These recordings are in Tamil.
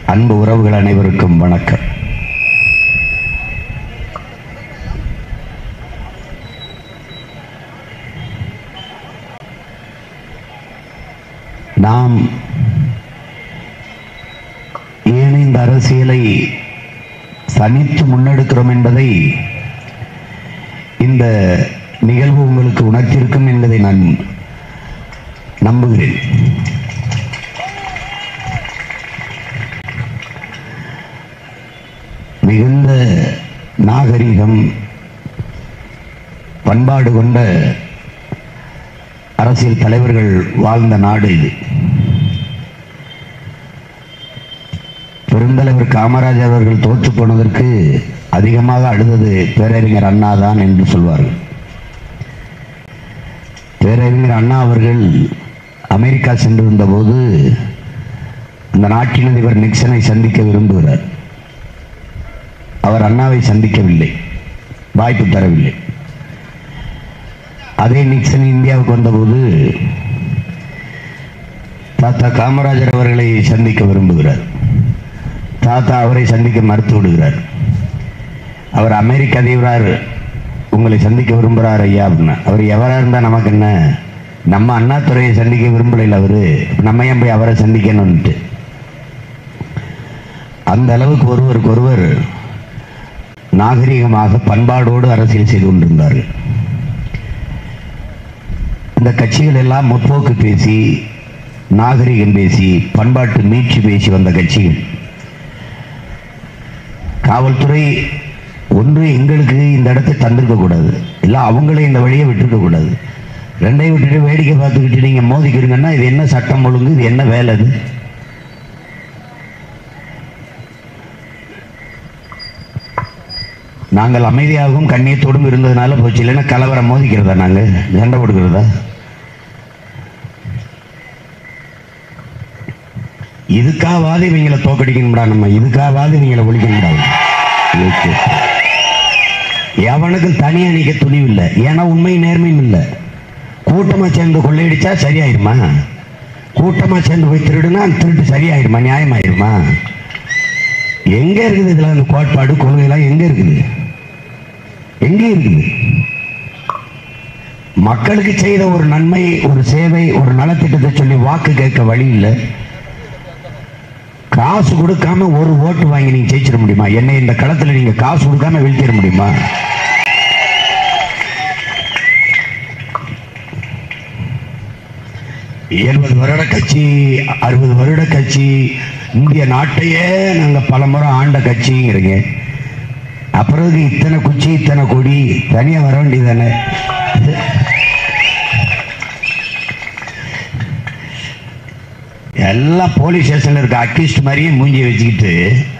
அன்பு உறவுகள் அனைவருக்கும் வணக்கம் நாம் ஏன் இந்த அரசியலை தனித்து முன்னெடுக்கிறோம் என்பதை இந்த நிகழ்வு உங்களுக்கு உணர்த்தியிருக்கும் என்பதை நான் நம்புகிறேன் மிகுந்த நாகரிகம் பண்பாடு கொண்ட அரசியல் தலைவர்கள் வாழ்ந்த நாடு இது பெருந்தலைவர் காமராஜர் அவர்கள் தோற்று போனதற்கு அதிகமாக அழுதது பேரறிஞர் அண்ணா தான் என்று சொல்வார்கள் பேரறிஞர் அண்ணா அவர்கள் அமெரிக்கா சென்றிருந்த போது அந்த நாட்டின் அதிபர் நிக்சனை சந்திக்க விரும்புகிறார் அவர் அண்ணாவை சந்திக்கவில்லை வாய்ப்பு தரவில்லை அதே நிக்சன் இந்தியாவுக்கு வந்தபோது தாத்தா காமராஜர் அவர்களை சந்திக்க விரும்புகிறார் தாத்தா அவரை சந்திக்க மறுத்து விடுகிறார் அவர் அமெரிக்க அதிபரார் உங்களை சந்திக்க விரும்புகிறார் ஐயா அப்படின்னா அவர் எவராக இருந்தால் நமக்கு என்ன நம்ம அண்ணாதுறையை சந்திக்க விரும்பலையில் அவரு நம்ம ஏன் போய் அவரை சந்திக்கணும்ட்டு அந்த அளவுக்கு ஒருவருக்கு ஒருவர் நாகரிகமாக பண்பாடோடு அரசியல் செய்து கொண்டிருந்தார்கள் இந்த கட்சிகள் எல்லாம் முற்போக்கு பேசி நாகரிகம் பேசி பண்பாட்டு மீட்சி பேசி வந்த கட்சிகள் காவல்துறை ஒன்று எங்களுக்கு இந்த இடத்தை தந்திருக்க கூடாது இல்லை அவங்களே இந்த வழியை விட்டுருக்க கூடாது ரெண்டையும் விட்டுட்டு வேடிக்கை பார்த்துக்கிட்டு நீங்கள் மோதிக்கிறீங்கன்னா இது என்ன சட்டம் ஒழுங்கு இது என்ன வேலை இது நாங்கள் அமைதியாகவும் கண்ணியத்தோடும் இருந்ததுனால போச்சு இல்லைன்னா கலவரம் மோதிக்கிறதா நாங்கள் சண்டை போடுக்கிறதா இதுக்காவது இவங்களை தோக்கடிக்கணும்டா நம்ம இதுக்காவது இவங்களை ஒழிக்கணும்டா ஓகே. எவனுக்கும் தனியா நிக்க துணிவு இல்லை ஏன்னா உண்மை நேர்மையும் இல்லை கூட்டமா சேர்ந்து கொள்ளையடிச்சா சரியாயிருமா கூட்டமா சேர்ந்து போய் திருடுனா அந்த திருட்டு சரியாயிருமா நியாயமாயிருமா எங்க இருக்குது இதுல அந்த கோட்பாடு கொள்கைலாம் எங்க இருக்குது எங்க இருக்குது மக்களுக்கு செய்த ஒரு நன்மை ஒரு சேவை ஒரு நலத்திட்டத்தை சொல்லி வாக்கு கேட்க வழி இல்லை காசு கொடுக்காம ஒரு ஓட்டு வாங்கி நீங்க ஜெயிச்சிட முடியுமா என்னை இந்த களத்துல நீங்க காசு கொடுக்காம வீழ்த்திட முடியுமா எழுபது வருட கட்சி அறுபது வருட கட்சி இந்திய நாட்டையே நாங்க பல முறை ஆண்ட கட்சிங்கிறீங்க அப்புறம் இத்தனை குச்சி இத்தனை கொடி தனியா வர வேண்டியதானே எல்லாம் போலீஸ் ஸ்டேஷன்ல இருக்க அக்யூஸ்ட் மாதிரியே மூஞ்சி வச்சுக்கிட்டு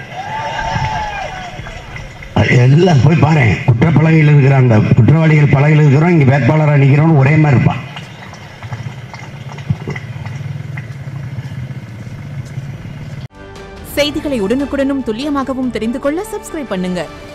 எல்லாம் போய் பாரு குற்றப்பலகையில் இருக்கிற அந்த குற்றவாளிகள் பலகையில் இருக்கிறோம் இங்க வேட்பாளராக நிற்கிறோம் ஒரே மாதிரி இருப்பான் செய்திகளை உடனுக்குடனும் துல்லியமாகவும் தெரிந்து கொள்ள சப்ஸ்கிரைப் பண்ணுங்க